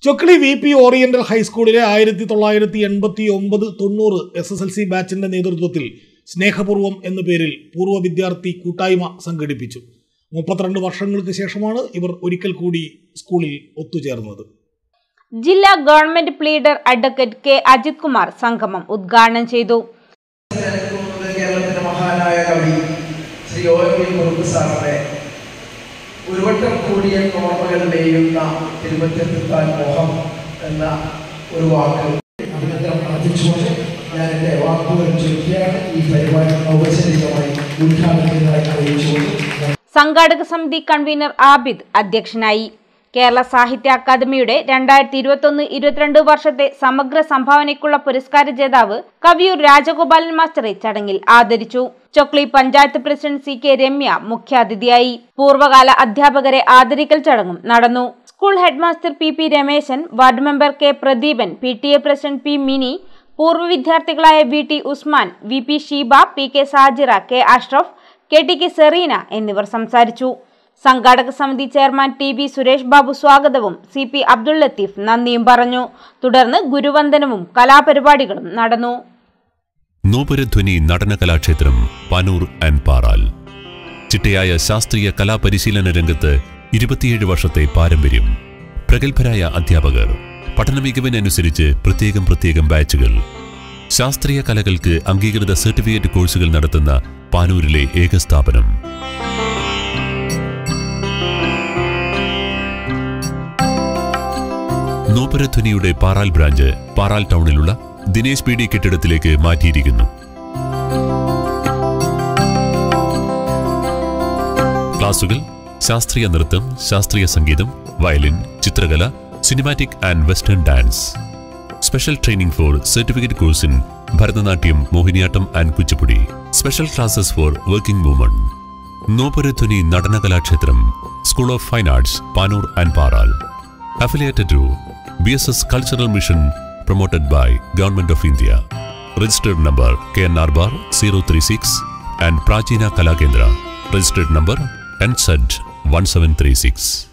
Chokli V P oriental ഹൈസ്കൂളിലെ ആയിരത്തി തൊള്ളായിരത്തി എൺപത്തി ഒമ്പത് തൊണ്ണൂറ് എസ് എസ് എൽ സി ബാച്ചിന്റെ നേതൃത്വത്തിൽ സ്നേഹപൂർവം എന്ന പേരിൽ പൂർവ്വ വിദ്യാർത്ഥി കൂട്ടായ്മ സംഘടിപ്പിച്ചു മുപ്പത്തിരണ്ട് വർഷങ്ങൾക്ക് ശേഷമാണ് ഇവർ ഒരിക്കൽ കൂടി സ്കൂളിൽ ഒത്തുചേർന്നത് ജില്ലാ government pleader advocate K Ajith Kumar സംഗമം ഉദ്ഘാടനം ചെയ്തു നിൽക്കുന്നത് കേരളത്തിന്റെ മഹാനായ കവി Shri O M V Kurup സാറിന്റെ ഒരു വട്ടം കൂടിയ ഓർമ്മകൾ നെയ്യുന്ന തിരുവനന്തപുരത്താൻ മോഹം എന്ന ഒരു വാക്ക് അഭിനന്ദനം അർപ്പിച്ചുകൊണ്ട് ഞാൻ എൻ്റെ വാക്കുകൾ ചുരുക്കിയാണ് ഈ പരിപാടി ഔപചാരികമായി ഉദ്ഘാടനം ചെയ്തതായി അറിയിച്ചുകൊണ്ട് ഞാൻ സംഘാടക സമിതി കൺവീനർ ആബിദ് അധ്യക്ഷനായി കേരള സാഹിത്യ അക്കാദമിയുടെ രണ്ടായിരത്തി ഇരുപത്തൊന്ന് ഇരുപത്തിരണ്ട് വർഷത്തെ സമഗ്ര സംഭാവനയ്ക്കുള്ള പുരസ്കാര ജേതാവ് കവിയൂർ രാജഗോപാലൻ മാസ്റ്ററെ ചടങ്ങിൽ ആദരിച്ചു Chokli panchayat president C K Ramya മുഖ്യാതിഥിയായി പൂർവ്വകാല അധ്യാപകരെ ആദരിക്കൽ ചടങ്ങും നടന്നു school headmaster P P Rameshan ward member K Pradeepan P T A president P Mini പൂർവ്വ വിദ്യാർത്ഥികളായ V T Usman V P Sheeba P K Sajira K Ashraf K T K Sereena എന്നിവർ സംസാരിച്ചു സംഘാടക സമിതി chairman T V Suresh Babu സ്വാഗതവും സി പി അബ്ദുൾ ലത്തീഫ് നന്ദിയും പറഞ്ഞു തുടർന്ന് ഗുരുവന്ദനവും കലാപരിപാടികളും നടന്നു നോപുരധ്വനി നടന കലാക്ഷേത്രം പാനൂർ ആൻഡ് പാറാൽ ചിട്ടയായ ശാസ്ത്രീയ കലാപരിശീലന രംഗത്ത് ഇരുപത്തിയേഴ് വർഷത്തെ പാരമ്പര്യം പ്രഗത്ഭരായ അധ്യാപകർ പഠന മികവിനനുസരിച്ച് പ്രത്യേകം പ്രത്യേകം ബാച്ചുകൾ ശാസ്ത്രീയ കലകൾക്ക് അംഗീകൃത സർട്ടിഫിക്കറ്റ് കോഴ്സുകൾ നടത്തുന്ന പാനൂരിലെ ഏക സ്ഥാപനം നോപുരധ്വനിയുടെ പാറാൽ ബ്രാഞ്ച് പാറാൽ ടൗണിലുള്ള ദിനേശ് പി ഡി കെട്ടിടത്തിലേക്ക് മാറ്റിയിരിക്കുന്നു ക്ലാസുകൾ ശാസ്ത്രീയ നൃത്തം ശാസ്ത്രീയ സംഗീതം വയലിൻ ചിത്രകല cinematic and western dance special training for certificate course in Bharatanatyam Mohiniyattam and Kuchipudi special classes for working woman Nupuradhwani Natanakalakshetram school of fine arts Panoor and Paral affiliated to BSS Cultural Mission promoted by Government of India. Registered number KNR bar 036 and Prachina Kalakendra. Registered number NZ 1736.